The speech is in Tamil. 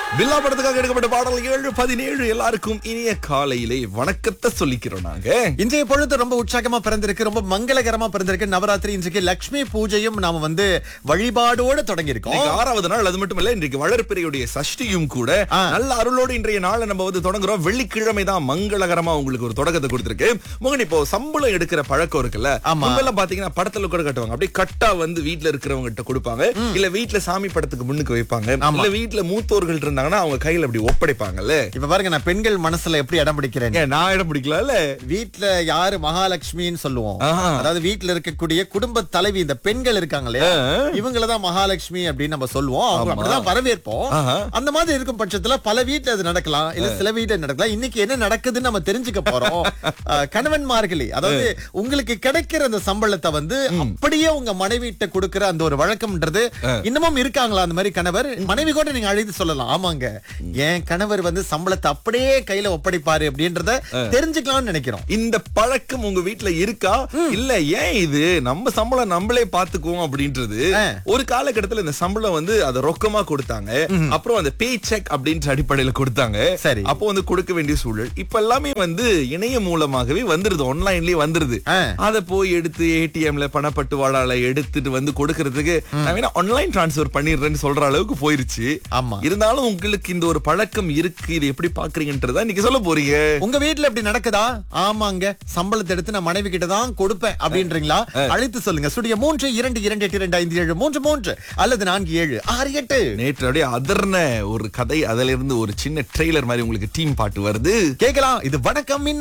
பில்லா படத்துக்காக எடுக்கப்பட்ட பாடல் ஏழு பதினேழு எல்லாருக்கும் இனிய காலையிலே வணக்கத்தை சொல்லிக்கிறோம் நாங்க இன்றைய பொழுது ரொம்ப உற்சாகமா பிறந்திருக்கு ரொம்ப மங்களகரமா பிறந்திருக்கு நவராத்திரி இன்றைக்கு லட்சுமி பூஜையும் நாம வந்து வழிபாடோட தொடங்கி இருக்கோம் இன்னைக்கு ஆறாவது நாள் அது மட்டும் இல்ல இன்றைக்கு வளர்ப்பிறையுடைய சஷ்டியும் கூட ஆ. நல்ல அருளோடு இன்றைய நாளை நம்ம வந்து தொடங்குறோம் வெள்ளிக்கிழமை தான் மங்களகரமா உங்களுக்கு ஒரு தொடக்கத்தை கொடுத்திருக்கு மோகன் இப்போ சம்பளம் எடுக்கிற பழக்கம் இருக்குல்ல ஆமா. முன்பெல்லாம் பாத்தீங்கன்னா படத்துல கூட கட்டுவாங்க அப்படியே கட்டா வந்து வீட்ல இருக்கிறவங்க கிட்ட கொடுப்பாங்க இல்ல வீட்ல சாமி படத்துக்கு முன்னுக்கு வைப்பாங்க ஆமா. இல்ல வீட்ல மூத்தோர்கள் இருந்தாங்கன்னா அவங்க கையில அப்படி ஒப்படைப்பாங்கல்ல இப்ப பாருங்க நான் பெண்கள் மனசுல எப்படி இடம் பிடிக்கிறேன் ஏன் நான் இடம் பிடிக்கலாம்ல வீட்ல யாரு மகாலட்சுமின்னு சொல்லுவோம் ஆஹா. அதாவது வீட்ல இருக்கக்கூடிய குடும்ப தலைவி இந்த பெண்கள் இருக்காங்களே இவங்களதான் மகாலட்சுமி அப்படின்னு நம்ம சொல்லுவோம் அவங்க அப்படிதான் வரவேற்போம் ஆஹா. அந்த மாதிரி இருக்கும் பட்சத்துல பல வீட்ல அது நடக்கலாம் இல்ல சில வீட்ல நடக்கலாம் இன்னைக்கு என்ன நடக்குதுன்னு நம்ம தெரிஞ்சுக்க போறோம் அஹ், கணவன்மார்களே அதாவது உங்களுக்கு கிடைக்கிற அந்த சம்பளத்தை வந்து அப்படியே உங்க மனைவிட்ட கொடுக்கிற அந்த ஒரு வழக்கம்ன்றது இன்னமும் இருக்காங்களா அந்த மாதிரி கணவர் மனைவி கூட நீங்க அழைத்து சொல்லலாம் ஆமாங்க என் கணவர் வந்து சம்பளத்தை அப்படியே கையில ஒப்படைப்பாரு அப்படின்றத தெரிஞ்சுக்கலாம்னு நினைக்கிறோம் இந்த பழக்கம் உங்க வீட்ல இருக்கா இல்ல ஏன் இது நம்ம சம்பளம் நம்மளே பாத்துக்குவோம் அப்படின்றது ஆ. ஒரு காலகட்டத்துல இந்த சம்பளம் வந்து அத ரொக்கமா கொடுத்தாங்க அப்புறம் அந்த பே செக் அப்படின்ற அடிப்படையில கொடுத்தாங்க சரி. அப்போ வந்து கொடுக்க வேண்டிய சூழல் இப்ப எல்லாமே வந்து இணைய மூலமாகவே வந்துருது ஆன்லைன்லயே வந்துருது ஆ. அத போய் எடுத்து ஏடிஎம்ல பணப்பட்டுவாடால எடுத்துட்டு வந்து கொடுக்கறதுக்கு நான் வேணா ஆன்லைன் டிரான்ஸ்ஃபர் பண்ணிடுறேன்னு சொல்ற அளவுக்கு போயிருச்சு ஆமா இருந்தாலும் உங்களுக்கு இந்த ஒரு பழக்கம் இருக்கு இது எப்படி பாக்குறீங்கன்றதா இன்னைக்கு சொல்ல போறீங்க உங்க வீட்ல இப்படி நடக்குதா ஆமாங்க சம்பளத்தை எடுத்து நான் மனைவி கிட்ட தான் கொடுப்பேன் அப்படின்றீங்களா அழைத்து சொல்லுங்க ஸ்டுடியோ மூன்று இரண்டு இரண்டு எட்டு இரண்டு ஐந்து ஏழு மூன்று மூன்று அல்லது நான்கு ஏழு ஆறு எட்டு நேற்று அப்படியே அதர்ன ஒரு கதை அதுல இருந்து ஒரு சின்ன ட்ரெய்லர் மாதிரி உங்களுக்கு டீம் பாட்டு வருது கேட்கலாம் இது வணக்கம்